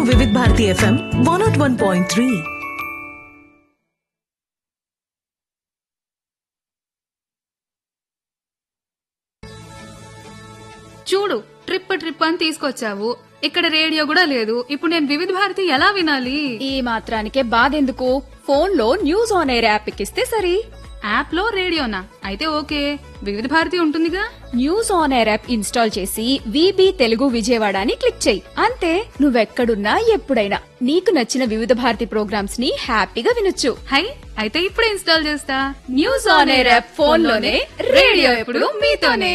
Vividh Bharati FM one nought one point three చూడు trip trip అని తీసుకొచ్చావు ఇక్కడ రేడియో కూడా లేదు ఇప్పుడు నేను వివిధ భారతి ఎలా వినాలి ఈ మాత్రానికే బాధెందుకు ఫోన్ లో న్యూస్ ఆన్ ఎయిర్ యాప్ ఎక్కిస్తే సరి యాప్ లో రేడియోనా అయితే ఓకే వివిధ భారతి ఉంటుందిగా news on air app install చేసి విబి తెలుగు విజయవాడ అని క్లిక్ చేయి అంతే నువ్వెక్కడున్నా ఎప్పుడైనా నీకు నచ్చిన వివిధ భారతి ప్రోగ్రామ్స్ ని హ్యాపీగా వినొచ్చు హై అయితే ఇప్పుడే ఇన్స్టాల్ చేస్తా news on air app phone లోనే రేడియో ఎప్పుడు మీతోనే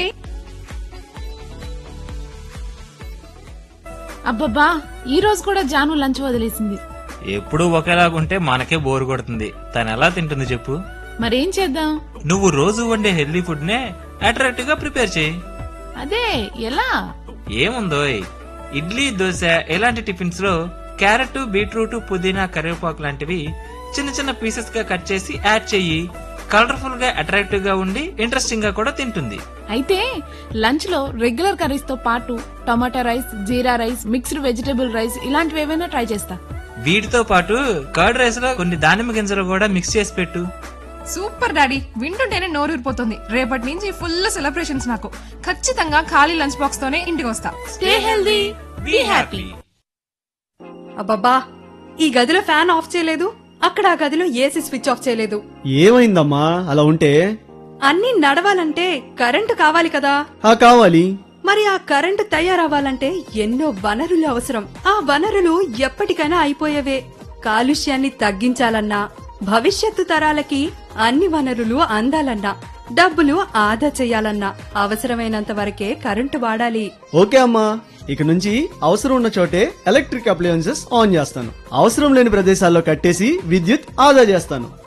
అబ్బబ్బా ఈ రోజు కూడా జాను లంచ్ వదిలేసింది ఎప్పుడూ ఒకేలాగుంటే మనకే బోర్ కొడుతుంది తను ఎలా తింటుంది చెప్పు మరేం చేద్దాం నువ్వు రోజు వండే హెల్దీ ఫుడ్ నే అట్రాక్టివ్ గా ప్రిపేర్ చేయి అదే ఎలా ఏముందోయ్ ఇడ్లీ దోశ ఇలాంటి టిఫిన్స్ లో క్యారెట్ బీట్రూట్ పుదీనా కరివేపాకు లాంటివి చిన్న చిన్న పీసెస్ గా కట్ చేసి యాడ్ చెయ్యి కలర్ఫుల్ గా అట్రాక్టివ్ గా ఉండి ఇంట్రెస్టింగ్ గా కూడా తింటుంది అయితే లంచ్ లో రెగ్యులర్ కర్రీస్ తో పాటు tomato rice jeera rice mixed vegetable rice ఇలాంటివి ఏవైనా ట్రై చేస్తా వీటితో పాటు కర్డ్ రైస్ లో కొన్ని దానిమ్మ గింజలు కూడా మిక్స్ చేసి పెట్టు సూపర్ డాడీ వింటుంటేనే నోరూరిపోతుంది రేపటి నుంచి ఫుల్ సెలబ్రేషన్స్ నాకు ఖచ్చితంగా ఖాళీ లంచ్ బాక్స్ తోనే ఇంటికి వస్తా స్టే హెల్దీ బీ హ్యాపీ అబ్బబ్బా ఈ గదిలో ఫ్యాన్ ఆఫ్ చేయలేదు అక్కడ ఆ గదిలో ఏసీ స్విచ్ ఆఫ్ చేయలేదు ఏమైందమ్మా అలా ఉంటే అన్నీ నడవాలంటే కరెంటు కావాలి కదా ఆ కావాలి మరి ఆ కరెంటు తయారవ్వాలంటే ఎన్నో వనరులు అవసరం ఆ వనరులు ఎప్పటికైనా అయిపోయేవే కాలుష్యాన్ని తగ్గించాలన్నా భవిష్యత్తు తరాలకి అన్ని వనరులు అందాలన్నా డబ్బులు ఆదా చేయాలన్నా అవసరమైనంత వరకే కరెంటు వాడాలి ఓకే అమ్మా ఇక నుంచి అవసరం ఉన్న చోటే ఎలక్ట్రిక్ అప్లయన్సెస్ ఆన్ చేస్తాను అవసరం లేని ప్రదేశాల్లో కట్టేసి విద్యుత్ ఆదా చేస్తాను